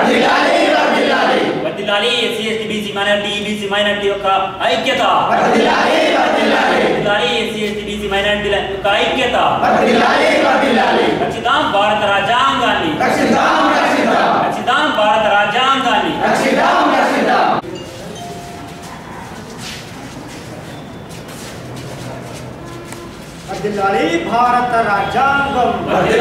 వర్ధిల్లాలి SC ST BC minority EBC minority యొక్క ఐక్యత వర్ధిల్లాలి ఎస్సీ ఎస్టీ బీసీ మైనార్టీల యొక్క ఐక్యత రక్షితాం భారత రాజ్యాంగాన్ని రక్షితాం భారత రాజ్యాంగాన్ని వర్ధిల్లాలి భారత రాజ్యాంగం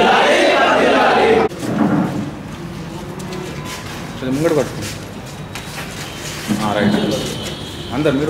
కొంచెం ముంగడు పట్టుకోండి ఆ, రైట్ అందరు మీరు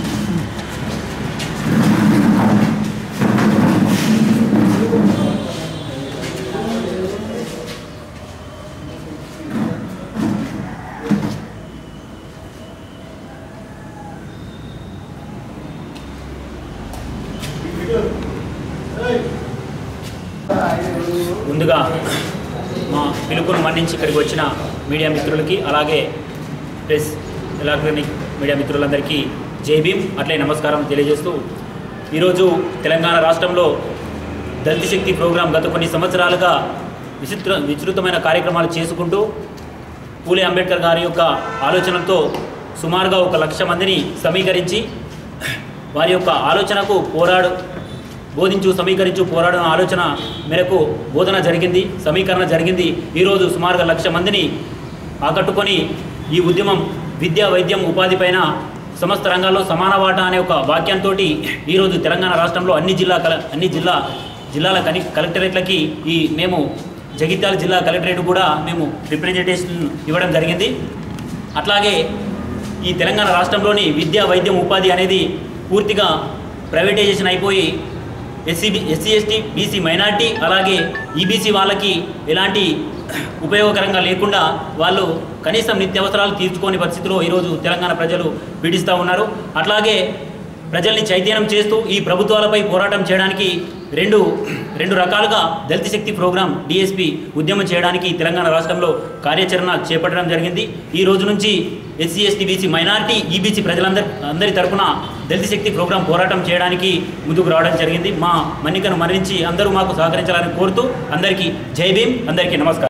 ముందుగా మా పిలుపును మన్నించి ఇక్కడికి వచ్చిన మీడియా మిత్రులకి అలాగే ప్రెస్ ఎలక్ట్రానిక్ మీడియా మిత్రులందరికీ జై భీమ్ అట్లే నమస్కారం తెలియజేస్తూ ఈరోజు తెలంగాణ రాష్ట్రంలో దళిత శక్తి ప్రోగ్రాం గత కొన్ని సంవత్సరాలుగా విచిత్ర విస్తృతమైన కార్యక్రమాలు చేసుకుంటూ పూలే అంబేద్కర్ గారి యొక్క ఆలోచనలతో సుమారుగా ఒక లక్ష మందిని సమీకరించి వారి యొక్క ఆలోచనకు పోరాడు బోధించు సమీకరించు పోరాడిన ఆలోచన మేరకు బోధన జరిగింది సమీకరణ జరిగింది ఈరోజు సుమారుగా లక్ష మందిని ఆకట్టుకొని ఈ ఉద్యమం విద్య వైద్యం ఉపాధి పైన సమస్త రంగాల్లో సమాన వాటా అనే ఒక వాక్యంతో ఈరోజు తెలంగాణ రాష్ట్రంలో అన్ని జిల్లా కల అన్ని జిల్లా జిల్లాల కని కలెక్టరేట్లకి ఈ మేము జగిత్యాల జిల్లా కలెక్టరేట్ కూడా మేము రిప్రజెంటేషన్ ఇవ్వడం జరిగింది అట్లాగే ఈ తెలంగాణ రాష్ట్రంలోని విద్య వైద్యం ఉపాధి అనేది పూర్తిగా ప్రైవేటైజేషన్ అయిపోయి SC SC ST BC minority అలాగే ఈబీసీ వాళ్ళకి ఎలాంటి ఉపయోగకరంగా లేకుండా వాళ్ళు కనీసం నిత్యావసరాలు తీర్చుకోని పరిస్థితిలో ఈరోజు తెలంగాణ ప్రజలు పీడిస్తూ ఉన్నారు అట్లాగే ప్రజల్ని చైతన్యం చేస్తూ ఈ ప్రభుత్వాలపై పోరాటం చేయడానికి రెండు రెండు రకాలుగా దళిత శక్తి ప్రోగ్రాం డిఎస్పి ఉద్యమం చేయడానికి తెలంగాణ రాష్ట్రంలో కార్యాచరణ చేపట్టడం జరిగింది ఈ రోజు నుంచి SC ST BC minority EBC ప్రజలందరి అందరి తరపున దళిత శక్తి ప్రోగ్రాం పోరాటం చేయడానికి ముందుకు రావడం జరిగింది మా మన్నికను మరణించి అందరూ మాకు సహకరించాలని కోరుతూ అందరికీ జై భీమ్ అందరికీ నమస్కారం